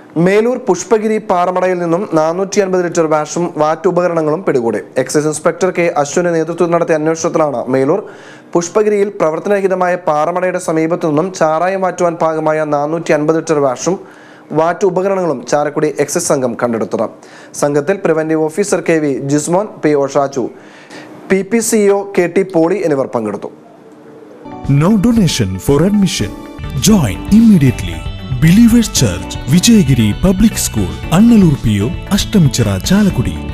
മേലൂർ പുഷ്പഗിരി പാറമടയിൽ നിന്നും നാനൂറ്റി അൻപത് ലിറ്റർ വാഷും വാറ്റ് ഉപകരണങ്ങളും പിടികൂടി എക്സൈസ് ഇൻസ്പെക്ടർ കെ അശ്വിന് നേതൃത്വം നടത്തിയ അന്വേഷണത്തിലാണ് മേലൂർ പുഷ്പഗിരിയിൽ പ്രവർത്തനരഹിതമായ പാറമടയുടെ സമീപത്തു നിന്നും ചാരായം മാറ്റുവാൻ പാകമായ നാനൂറ്റി അൻപത് ലിറ്റർ വാഷും വാറ്റ് ഉപകരണങ്ങളും ചാലക്കുടി എക്സൈസ് സംഘം കണ്ടെടുത്തത് സംഘത്തിൽ preventive officer K V Jismon P O Shaju P P CEO K T Poly എന്നിവർ പങ്കെടുത്തു No donation for admission. Join immediately. Believers Church, Vijayagiri Public School, Annalur PO, Ashtamichara, Chalakudi.